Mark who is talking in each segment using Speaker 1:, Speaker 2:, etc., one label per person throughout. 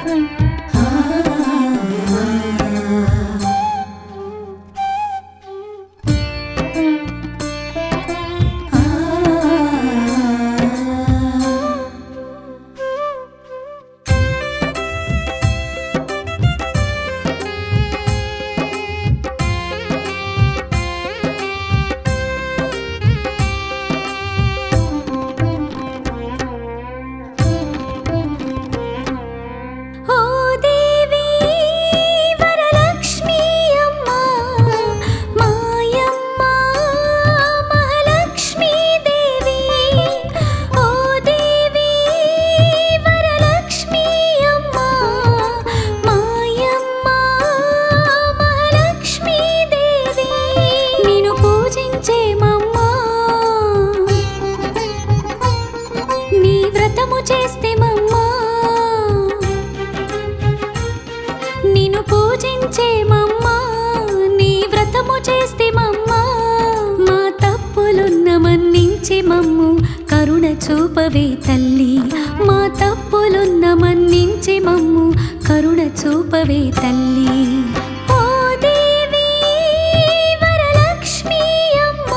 Speaker 1: ఓ దేవి వరలక్ష్మి అమ్మ మాయమ్మ మహాలక్ష్మి దేవి ఓ దేవి వరలక్ష్మి అమ్మ మాయమ్మ మహాలక్ష్మి దేవి నిన్ను పూజించే మమ్మ నీ వ్రతము చేస్తే మమ్మా నిన్ను పూజించే మమ్మా నీ వ్రతము చేస్తే మమ్మా మా తప్పులున్న మన్నించి మమ్ము కరుణ చూపవే తల్లి మా తప్పులున్న మన్నించి మమ్ము కరుణ చూపవే తల్లి ఓ దేవి వరలక్ష్మి అమ్మ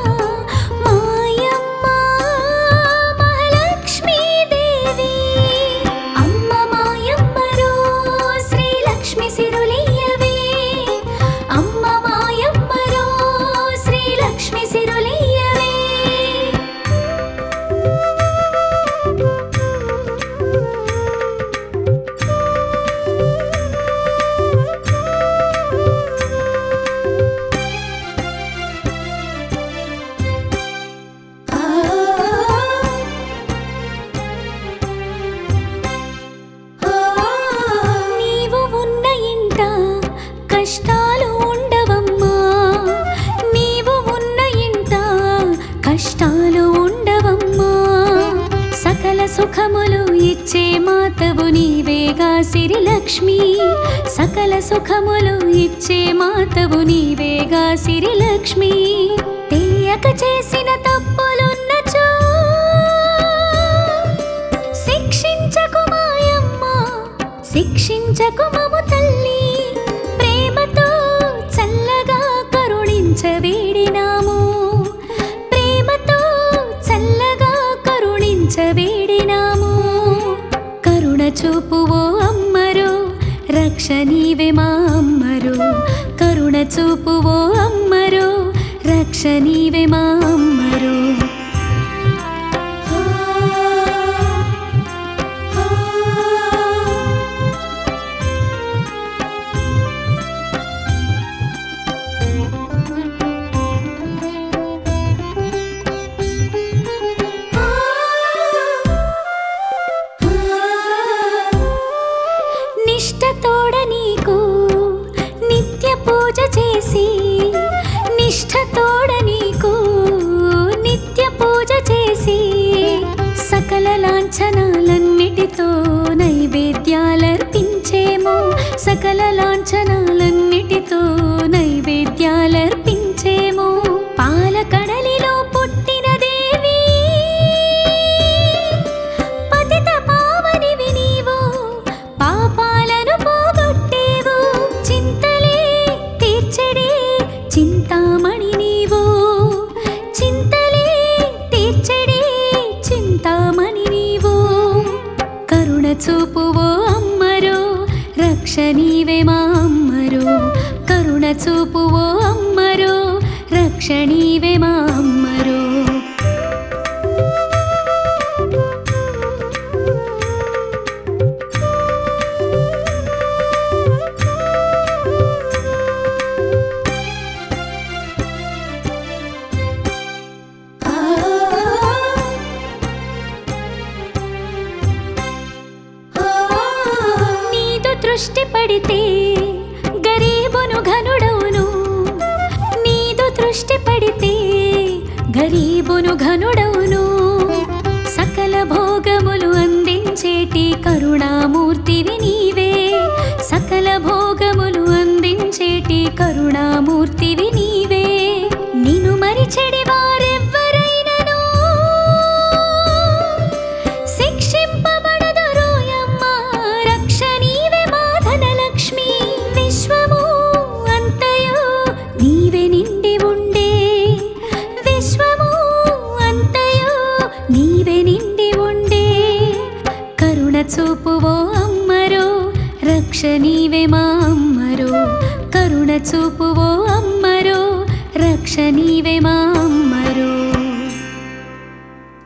Speaker 1: మాయమ్మ మహాలక్ష్మి దేవి అమ్మ మాయమ్మరో శ్రీలక్ష్మి సిరులియవే అమ్మ మాయమ్మరో శ్రీలక్ష్మి సిరులియవే నీవు ఉన్న ఇంట కష్టాలు ఉండవమ్మా నీవు ఉన్న ఇంట కష్టాలు ఉండవమ్మా సకల సుఖములు ఇచ్చే మాతవు నీవేగా సిరిలక్ష్మి సకల సుఖములు ఇచ్చే మాతవు నీవేగా సిరిలక్ష్మి తెలియక చేసిన తప్పులున్నచో శిక్షించకు మాయమ్మ శిక్షించకు మము తల్లి ప్రేమతో చల్లగా కరుణించవేడినాము ప్రేమతో చల్లగా కరుణించవేడినాము కరుణ చూపువో అమ్మరు రక్ష నీవే మా అమ్మరు కరుణ చూపువో అమ్మరు రక్ష నీవే మా అమ్మరు నిష్టతోడ నీకు నిత్య పూజ చేసి నిష్టతోడ నీకు నిత్య పూజ చేసి సకల లాంఛనాలన్నిటితో నైవేద్యాలర్పించేమో సకల లాంఛనాలన్నిటితో నైవేద్యాలర్పించేమో పాల కడలిలో పుట్టిన దేవి పతిత పావనివి నీవు పాపాలను పోగొట్టేవు చింతలే తీర్చెడే చింతామణి నీవు చింతలే తీర్చెడే చింతామణి నీవు కరుణ చూపువో అమ్మరో రక్ష నీవే మా అమ్మరో కరుణ చూపువో అమ్మరో రక్ష నీవే మా అమ్మరో నీదు దృష్టి పడితే గరీబును ఘనుడవును నీదు దృష్టి పడితే గరీబును ఘనుడవును సకల భోగములు అందించేటి కరుణామూర్తివి నీవే సకల భోగములు అందించేటి కరుణామూర్తివి నీవే నిన్ను మరిచెడి వారెవ్వరైనను శిక్షింపబడదురోయమ్మ రక్ష నీ చూపువో అమ్మరో రక్ష నీవే మా అమ్మరో కరుణ చూపువో అమ్మరో రక్ష నీవే మా అమ్మరో